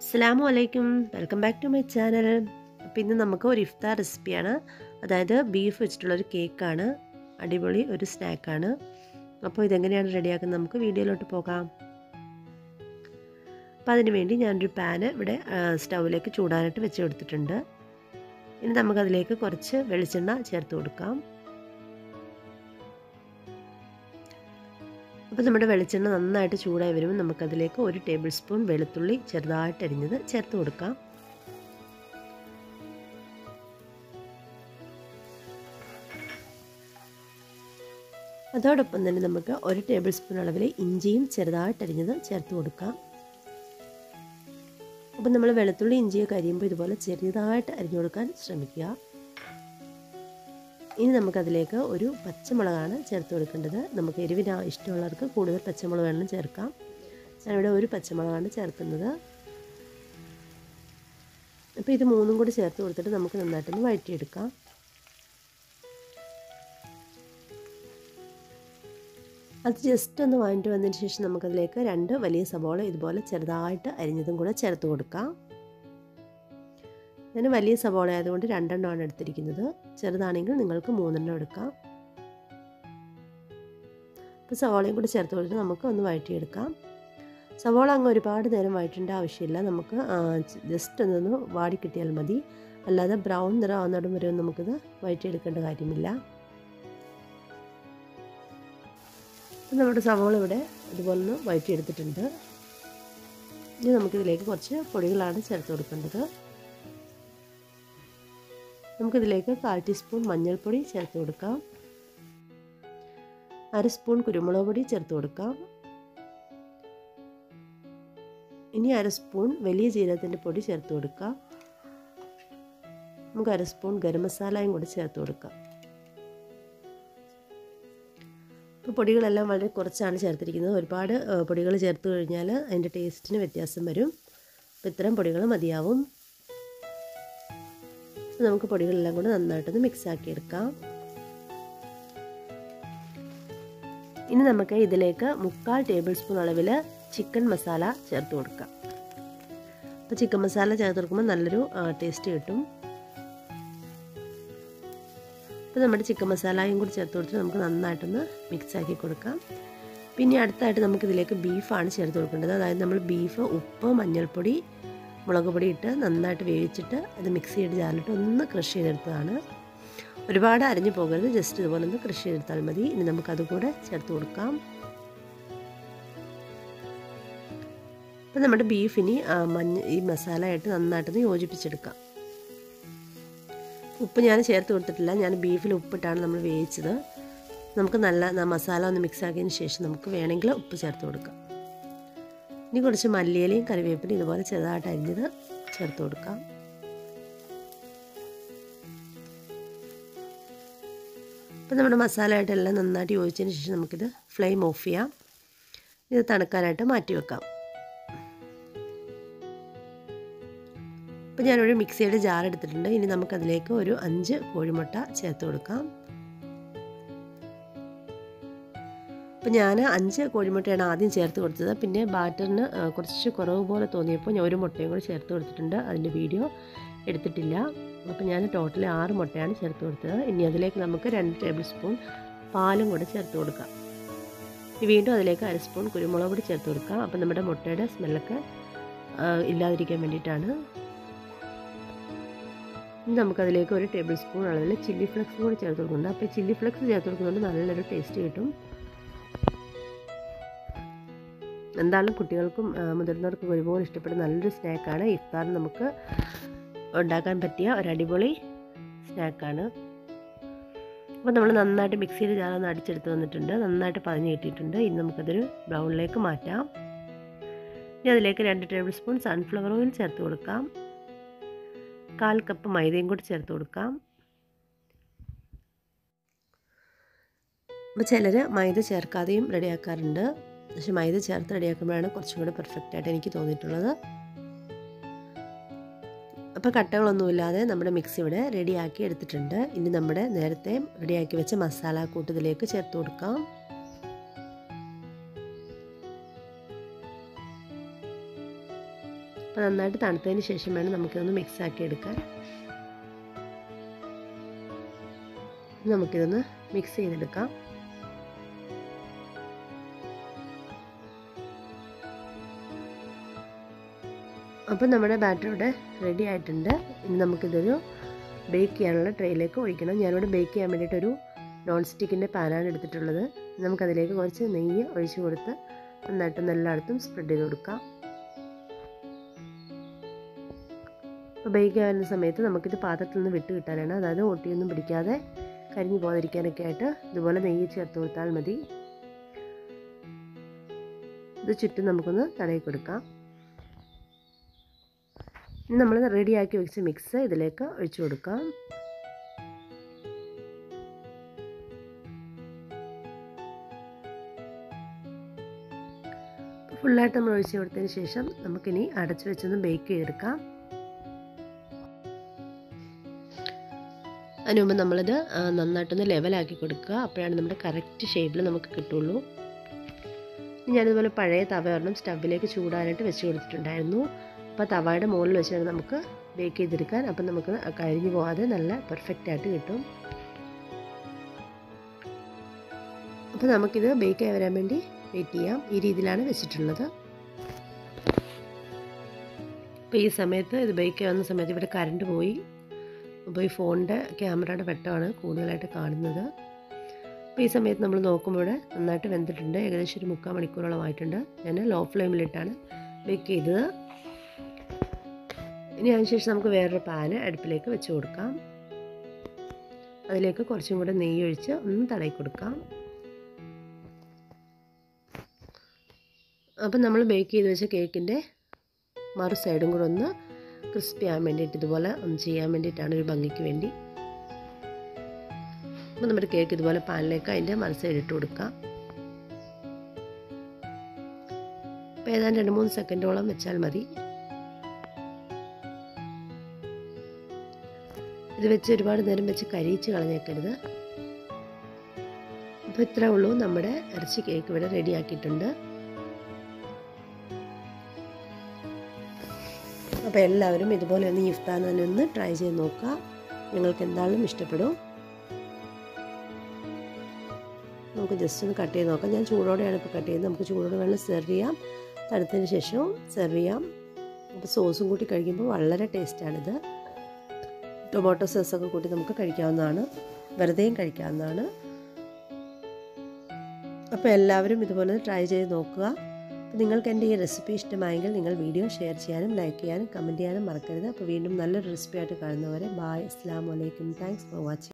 അസ്സാം വലൈക്കും welcome back to my channel അപ്പോൾ ഇന്ന് നമുക്ക് ഒരു ഇഫ്താർ റെസിപ്പിയാണ് അതായത് ബീഫ് വെച്ചിട്ടുള്ളൊരു കേക്കാണ് അടിപൊളി ഒരു സ്നാക്കാണ് അപ്പോൾ ഇതെങ്ങനെയാണ് റെഡിയാക്കുന്നത് നമുക്ക് വീഡിയോയിലോട്ട് പോകാം അപ്പോൾ അതിന് വേണ്ടി ഞാനൊരു പാന് ഇവിടെ സ്റ്റൗവിലേക്ക് ചൂടാനായിട്ട് വെച്ച് കൊടുത്തിട്ടുണ്ട് ഇനി നമുക്കതിലേക്ക് കുറച്ച് വെളിച്ചെണ്ണ ചേർത്ത് കൊടുക്കാം അപ്പോൾ നമ്മുടെ വെളിച്ചെണ്ണ നന്നായിട്ട് ചൂടായി വരുമ്പോൾ നമുക്കതിലേക്ക് ഒരു ടേബിൾ സ്പൂൺ വെളുത്തുള്ളി ചെറുതായിട്ട് അരിഞ്ഞത് ചേർത്ത് കൊടുക്കാം അതോടൊപ്പം തന്നെ നമുക്ക് ഒരു ടേബിൾ സ്പൂൺ അളവിൽ ഇഞ്ചിയും ചെറുതായിട്ട് അരിഞ്ഞത് ചേർത്ത് കൊടുക്കാം അപ്പം നമ്മൾ വെളുത്തുള്ളി ഇഞ്ചിയൊക്കെ അരിയുമ്പോൾ ഇതുപോലെ ചെറുതായിട്ട് അരിഞ്ഞു കൊടുക്കാൻ ശ്രമിക്കുക ഇനി നമുക്കതിലേക്ക് ഒരു പച്ചമുളകാണ് ചേർത്ത് കൊടുക്കേണ്ടത് നമുക്ക് എരിവിന് ഇഷ്ടമുള്ളവർക്ക് കൂടുതൽ പച്ചമുളക് വേണം ചേർക്കാം ഞാനിവിടെ ഒരു പച്ചമുളകാണ് ചേർക്കുന്നത് അപ്പോൾ ഇത് മൂന്നും കൂടി ചേർത്ത് കൊടുത്തിട്ട് നമുക്ക് നന്നായിട്ടൊന്ന് വഴറ്റിയെടുക്കാം അത് ജസ്റ്റ് ഒന്ന് വാങ്ങിട്ട് വന്നതിന് ശേഷം നമുക്കതിലേക്ക് രണ്ട് വലിയ സബോള ഇതുപോലെ ചെറുതായിട്ട് അരിഞ്ഞതും കൂടെ ചേർത്ത് കൊടുക്കാം ഞാൻ വലിയ സവോള ആയതുകൊണ്ട് രണ്ടെണ്ണമാണ് എടുത്തിരിക്കുന്നത് ചെറുതാണെങ്കിൽ നിങ്ങൾക്ക് മൂന്നെണ്ണം എടുക്കാം അപ്പോൾ സവോളയും കൂടി ചേർത്ത് കൊടുത്ത് നമുക്ക് ഒന്ന് വഴറ്റിയെടുക്കാം സവോള അങ്ങ് ഒരുപാട് നേരം വഴറ്റേണ്ട ആവശ്യമില്ല നമുക്ക് ജസ്റ്റ് ഒന്നൊന്ന് വാടി കിട്ടിയാൽ മതി അല്ലാതെ ബ്രൗൺ നിറം ആവുന്നിടം വരെ നമുക്കിത് വഴറ്റിയെടുക്കേണ്ട കാര്യമില്ല നമ്മുടെ സവോള ഇവിടെ ഇതുപോലെ ഒന്ന് വഴറ്റിയെടുത്തിട്ടുണ്ട് ഇനി നമുക്കിതിലേക്ക് കുറച്ച് പൊടികളാണ് ചേർത്ത് കൊടുക്കേണ്ടത് നമുക്കിതിലേക്ക് കാൽ ടീസ്പൂൺ മഞ്ഞൾപ്പൊടി ചേർത്ത് കൊടുക്കാം അര സ്പൂൺ കുരുമുളക് പൊടി ചേർത്ത് കൊടുക്കാം ഇനി അര സ്പൂൺ വലിയ ജീരകത്തിൻ്റെ പൊടി ചേർത്ത് കൊടുക്കാം നമുക്ക് അര സ്പൂൺ ഗരം മസാലയും കൂടി ചേർത്ത് കൊടുക്കാം ഇപ്പോൾ പൊടികളെല്ലാം വളരെ കുറച്ചാണ് ചേർത്തിരിക്കുന്നത് ഒരുപാട് പൊടികൾ ചേർത്ത് കഴിഞ്ഞാൽ അതിൻ്റെ ടേസ്റ്റിന് വ്യത്യാസം വരും അപ്പോൾ ഇത്തരം പൊടികൾ മതിയാവും നമുക്ക് പൊടികളെല്ലാം കൂടെ നന്നായിട്ടൊന്ന് മിക്സ് ആക്കി എടുക്കാം ഇനി നമുക്ക് ഇതിലേക്ക് മുക്കാൽ ടേബിൾ സ്പൂൺ അളവിൽ ചിക്കൻ മസാല ചേർത്ത് കൊടുക്കാം അപ്പോൾ ചിക്കൻ മസാല ചേർത്ത് കൊടുക്കുമ്പോൾ നല്ലൊരു ടേസ്റ്റ് കിട്ടും അപ്പോൾ നമ്മുടെ ചിക്കൻ മസാലയും കൂടി ചേർത്ത് കൊടുത്തിട്ട് നമുക്ക് നന്നായിട്ടൊന്ന് മിക്സ് ആക്കി കൊടുക്കാം പിന്നെ അടുത്തായിട്ട് നമുക്കിതിലേക്ക് ബീഫാണ് ചേർത്ത് കൊടുക്കേണ്ടത് അതായത് നമ്മൾ ബീഫ് ഉപ്പ് മഞ്ഞൾപ്പൊടി മുളക് പൊടി ഇട്ട് നന്നായിട്ട് വേവിച്ചിട്ട് അത് മിക്സ് ചെയ്ത് ജാറിലിട്ട് ഒന്ന് ക്രഷ് ചെയ്തെടുത്തതാണ് ഒരുപാട് അരിഞ്ഞു പോകരുത് ജസ്റ്റ് ഇതുപോലെ ഒന്ന് ക്രഷ് ചെയ്തെടുത്താൽ മതി ഇനി നമുക്കത് കൂടെ ചേർത്ത് കൊടുക്കാം അപ്പം നമ്മുടെ ബീഫിനി മഞ്ഞ ഈ മസാലയായിട്ട് നന്നായിട്ടൊന്ന് യോജിപ്പിച്ചെടുക്കാം ഉപ്പ് ഞാൻ ചേർത്ത് കൊടുത്തിട്ടില്ല ഞാൻ ബീഫിൽ ഉപ്പിട്ടാണ് നമ്മൾ വേവിച്ചത് നമുക്ക് നല്ല മസാല ഒന്ന് മിക്സ് ആക്കിയതിന് ശേഷം നമുക്ക് വേണമെങ്കിൽ ഉപ്പ് ചേർത്ത് കൊടുക്കാം ഇനി കുറച്ച് മല്ലിയിലയും കറിവേപ്പിലയും ഇതുപോലെ ചെറുതായിട്ട് അരിഞ്ഞത് ചേർത്ത് കൊടുക്കാം അപ്പം നമ്മുടെ മസാലയായിട്ടെല്ലാം നന്നായിട്ട് യോജിച്ചതിന് ശേഷം നമുക്കിത് ഫ്ലെയിം ഓഫ് ചെയ്യാം ഇത് തണുക്കാനായിട്ട് മാറ്റി വെക്കാം അപ്പം ഞാനൊരു മിക്സിയുടെ ജാർ എടുത്തിട്ടുണ്ട് ഇനി നമുക്കതിലേക്ക് ഒരു അഞ്ച് കോഴിമുട്ട ചേർത്ത് കൊടുക്കാം അപ്പം ഞാൻ അഞ്ച് കോഴിമുട്ടയാണ് ആദ്യം ചേർത്ത് കൊടുത്തത് പിന്നെ ബാറ്ററിന് കുറച്ച് കുറവ് പോലെ തോന്നിയപ്പോൾ ഞാൻ ഒരു മുട്ടയും കൂടി ചേർത്ത് കൊടുത്തിട്ടുണ്ട് അതിൻ്റെ വീഡിയോ എടുത്തിട്ടില്ല അപ്പം ഞാൻ ടോട്ടൽ ആറ് മുട്ടയാണ് ചേർത്ത് കൊടുത്തത് ഇനി അതിലേക്ക് നമുക്ക് രണ്ട് ടേബിൾ സ്പൂൺ പാലും കൂടെ ചേർത്ത് കൊടുക്കാം വീണ്ടും അതിലേക്ക് അര സ്പൂൺ കുരുമുളക് പൊടി ചേർത്ത് കൊടുക്കാം അപ്പം നമ്മുടെ മുട്ടയുടെ സ്മെല്ലൊക്കെ ഇല്ലാതിരിക്കാൻ വേണ്ടിയിട്ടാണ് ഇനി നമുക്കതിലേക്ക് ഒരു ടേബിൾ സ്പൂൺ അളവിൽ ചില്ലി ഫ്ലെക്സ് കൂടി ചേർത്ത് കൊടുക്കുന്നുണ്ട് അപ്പോൾ ചില്ലി ഫ്ലെക്സ് ചേർത്ത് കൊടുക്കുന്നുണ്ട് നല്ലൊരു ടേസ്റ്റ് കിട്ടും എന്തായാലും കുട്ടികൾക്കും മുതിർന്നവർക്കും ഒരുപോലെ ഇഷ്ടപ്പെടുന്ന നല്ലൊരു സ്നാക്കാണ് ഇഫ്താറിന് നമുക്ക് ഉണ്ടാക്കാൻ പറ്റിയ ഒരു അടിപൊളി സ്നാക്കാണ് അപ്പോൾ നമ്മൾ നന്നായിട്ട് മിക്സിയിൽ ജാറൊന്ന് അടിച്ചെടുത്ത് വന്നിട്ടുണ്ട് നന്നായിട്ട് പതിഞ്ഞ് കിട്ടിയിട്ടുണ്ട് ഇനി നമുക്കതൊരു ബ്രൗണിലേക്ക് മാറ്റാം ഇനി അതിലേക്ക് രണ്ട് ടേബിൾ സ്പൂൺ സൺഫ്ലവർ ഓയിൽ ചേർത്ത് കൊടുക്കാം കാൽ കപ്പ് മൈദയും കൂടി ചേർത്ത് കൊടുക്കാം അപ്പോൾ ചിലർ മൈദ ചേർക്കാതെയും റെഡിയാക്കാറുണ്ട് പക്ഷെ മൈദ ചേർത്ത് റെഡിയാക്കുമ്പോഴാണ് കുറച്ചും കൂടെ പെർഫെക്റ്റ് ആയിട്ട് എനിക്ക് തോന്നിയിട്ടുള്ളത് അപ്പോൾ കട്ടകളൊന്നുമില്ലാതെ നമ്മുടെ മിക്സ് ഇവിടെ റെഡിയാക്കി എടുത്തിട്ടുണ്ട് ഇനി നമ്മുടെ നേരത്തെ റെഡിയാക്കി വെച്ച മസാല കൂട്ടത്തിലേക്ക് ചേർത്ത് കൊടുക്കാം അപ്പോൾ നന്നായിട്ട് തണുത്തതിന് ശേഷം വേണം നമുക്കിതൊന്ന് മിക്സ് ആക്കി എടുക്കാൻ നമുക്കിതൊന്ന് മിക്സ് ചെയ്തെടുക്കാം അപ്പോൾ നമ്മുടെ ബാറ്റർ ഇവിടെ റെഡി ആയിട്ടുണ്ട് ഇനി നമുക്കിതൊരു ബേക്ക് ചെയ്യാനുള്ള ട്രേയിലേക്ക് ഒഴിക്കണം ഞാനിവിടെ ബേക്ക് ചെയ്യാൻ വേണ്ടിയിട്ടൊരു നോൺ സ്റ്റിക്കിൻ്റെ പാനാണ് എടുത്തിട്ടുള്ളത് നമുക്കതിലേക്ക് കുറച്ച് നെയ്യ് ഒഴിച്ച് കൊടുത്ത് നന്നായിട്ട് എല്ലായിടത്തും സ്പ്രെഡ് ചെയ്ത് കൊടുക്കാം അപ്പോൾ ബേക്ക് ആവുന്ന സമയത്ത് നമുക്കിത് പാത്രത്തിൽ നിന്ന് വിട്ട് കിട്ടാനാണ് അതായത് ഒട്ടിയൊന്നും പിടിക്കാതെ കരിഞ്ഞു പോകാതിരിക്കാനൊക്കെ ആയിട്ട് ഇതുപോലെ നെയ്യ് ചേർത്ത് കൊടുത്താൽ മതി ഇത് ചുറ്റും നമുക്കൊന്ന് തടയി കൊടുക്കാം ഇനി നമ്മൾ റെഡിയാക്കി വെച്ച മിക്സ് ഇതിലേക്ക് ഒഴിച്ചു കൊടുക്കാം ഫുള്ളായിട്ട് നമ്മൾ ഒഴിച്ചു കൊടുത്തതിന് ശേഷം നമുക്കിനി അടച്ചു വെച്ചൊന്ന് ബേക്ക് ചെയ്തെടുക്കാം അതിന് മുമ്പ് നമ്മളിത് നന്നായിട്ടൊന്ന് ലെവലാക്കി കൊടുക്കുക അപ്പോഴാണ് നമ്മുടെ കറക്റ്റ് ഷേപ്പിൽ നമുക്ക് കിട്ടുള്ളൂ ഞാനിതുപോലെ പഴയ തവ ഒരെണ്ണം സ്റ്റവിലേക്ക് ചൂടാനായിട്ട് വെച്ച് കൊടുത്തിട്ടുണ്ടായിരുന്നു അപ്പോൾ തവയുടെ മുകളിൽ വെച്ചാണ് നമുക്ക് ബേക്ക് ചെയ്തെടുക്കാൻ അപ്പം നമുക്ക് കരിഞ്ഞു പോകാതെ നല്ല പെർഫെക്റ്റ് ആയിട്ട് കിട്ടും അപ്പോൾ നമുക്കിത് ബേക്ക് ആയി വരാൻ വേണ്ടി വെയിറ്റ് ചെയ്യാം ഈ രീതിയിലാണ് വെച്ചിട്ടുള്ളത് അപ്പോൾ ഈ സമയത്ത് ഇത് ബേക്ക് ആവുന്ന സമയത്ത് ഇവിടെ കറണ്ട് പോയി അപ്പോൾ ഈ ഫോണിൻ്റെ ക്യാമറയുടെ വെട്ടമാണ് കൂടുതലായിട്ട് കാണുന്നത് അപ്പോൾ ഈ സമയത്ത് നമ്മൾ നോക്കുമ്പോൾ ഇവിടെ നന്നായിട്ട് വെന്തിട്ടുണ്ട് ഏകദേശം ഒരു മുക്കാൽ മണിക്കൂറോളം ആയിട്ടുണ്ട് ഞാൻ ലോ ഫ്ലെയിമിലിട്ടാണ് ബേക്ക് ചെയ്തത് ഇനി അതിനുശേഷം നമുക്ക് വേറൊരു പാന് അടുപ്പിലേക്ക് വെച്ച് കൊടുക്കാം അതിലേക്ക് കുറച്ചും കൂടെ നെയ്യ് ഒഴിച്ച് ഒന്ന് തടയി കൊടുക്കാം അപ്പം നമ്മൾ ബേക്ക് ചെയ്ത് വെച്ച കേക്കിൻ്റെ മറു സൈഡും കൂടെ ഒന്ന് ക്രിസ്പി ആകാൻ വേണ്ടിയിട്ട് ഇതുപോലെ ഒന്ന് ചെയ്യാൻ വേണ്ടിയിട്ടാണ് ഒരു ഭംഗിക്ക് വേണ്ടി അപ്പം നമ്മുടെ കേക്ക് ഇതുപോലെ പാനിലേക്ക് അതിൻ്റെ മറു സൈഡ് ഇട്ട് കൊടുക്കാം അപ്പോൾ ഏതാണ്ട് രണ്ട് മൂന്ന് സെക്കൻഡോളം വെച്ചാൽ മതി ഇത് വെച്ച് ഒരുപാട് നേരം വെച്ച് കരിയിച്ച് കളഞ്ഞേക്കരുത് അപ്പോൾ ഇത്രേ ഉള്ളൂ നമ്മുടെ ഇറച്ചി കേക്ക് ഇവിടെ റെഡി ആക്കിയിട്ടുണ്ട് അപ്പോൾ എല്ലാവരും ഇതുപോലെ ഒന്ന് ഇഫ്താൻ തന്നെ ഒന്ന് ട്രൈ ചെയ്ത് നോക്കുക നിങ്ങൾക്ക് എന്തായാലും ഇഷ്ടപ്പെടും നമുക്ക് ജസ്റ്റ് ഒന്ന് കട്ട് ചെയ്ത് നോക്കാം ഞാൻ ചൂടോടെയാണ് ഇപ്പോൾ കട്ട് ചെയ്യുന്നത് നമുക്ക് ചൂടോടെ വേണം സെർവ് ചെയ്യാം തണുത്തതിന് ശേഷവും സെർവ് ചെയ്യാം അപ്പോൾ സോസും കൂട്ടി കഴിക്കുമ്പോൾ വളരെ ടേസ്റ്റാണിത് ടൊമാറ്റോ സോസൊക്കെ കൂട്ടി നമുക്ക് കഴിക്കാവുന്നതാണ് വെറുതെയും കഴിക്കാവുന്നതാണ് അപ്പോൾ എല്ലാവരും ഇതുപോലെ ട്രൈ ചെയ്ത് നോക്കുക നിങ്ങൾക്ക് എൻ്റെ ഈ റെസിപ്പി ഇഷ്ടമായെങ്കിൽ നിങ്ങൾ വീഡിയോ ഷെയർ ചെയ്യാനും ലൈക്ക് ചെയ്യാനും കമൻറ്റ് ചെയ്യാനും മറക്കരുത് അപ്പോൾ വീണ്ടും നല്ലൊരു റെസിപ്പി ആയിട്ട് കാണുന്നവരെ ബായ് അസ്സാം വലൈക്കും താങ്ക്സ് ഫോർ വാച്ചിങ്